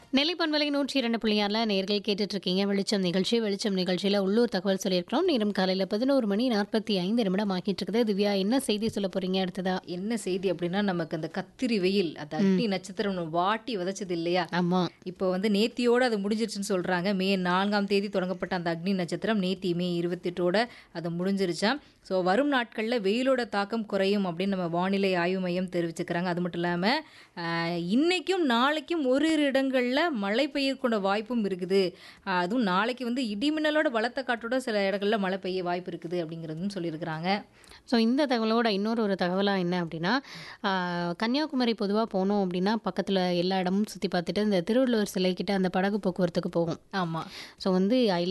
நெல்லை பண்பலை நூற்றி இரண்டு புள்ளியாரில் நேர்கள் கேட்டுட்டு இருக்கீங்க வெளிச்சம் நிகழ்ச்சி வெளிச்சம் நிகழ்ச்சியில் உள்ளூர் தகவல் சொல்லியிருக்கிறோம் நேரம் காலையில் பதினோரு மணி நாற்பத்தி ஐந்து நிமிடம் ஆக்கிட்டு இருக்குது திவ்யா என்ன செய்தி சொல்ல போறீங்க அடுத்ததா என்ன செய்தி அப்படின்னா நமக்கு அந்த கத்திரி வெயில் அந்த அக்னி நட்சத்திரம் ஒண்ணு வாட்டி விதைச்சது இல்லையா ஆமா இப்போ வந்து நேத்தியோட அது முடிஞ்சிருச்சுன்னு சொல்றாங்க மே நான்காம் தேதி தொடங்கப்பட்ட அந்த அக்னி நட்சத்திரம் நேத்தி மே இருபத்தெட்டோட அது முடிஞ்சிருச்சாம் ஸோ வரும் நாட்களில் வெயிலோட தாக்கம் குறையும் அப்படின்னு நம்ம வானிலை ஆய்வு மையம் தெரிவிச்சுக்கிறாங்க அது மட்டும் இல்லாமல் இன்னைக்கும் நாளைக்கும் ஓரிரு இடங்களில் மழை பெய்யக்கூட வாய்ப்பும் இருக்குது ஆஹ் அதுவும் நாளைக்கு வந்து இடிமின்னலோட பலத்த காற்றோட சில இடங்களில் மழை பெய்ய வாய்ப்பு இருக்குது அப்படிங்கிறதும் சொல்லியிருக்கிறாங்க ஸோ இந்த தகவலோட இன்னொரு ஒரு தகவலாக என்ன அப்படின்னா ஆ, கன்னியாகுமரி பொதுவாக போனோம் அப்படின்னா பக்கத்தில் எல்லா இடமும் சுற்றி பார்த்துட்டு இந்த திருவள்ளுவர் சிலைக்கிட்ட அந்த படகு போக்குவரத்துக்கு போகும் ஆமாம் ஸோ வந்து ஐ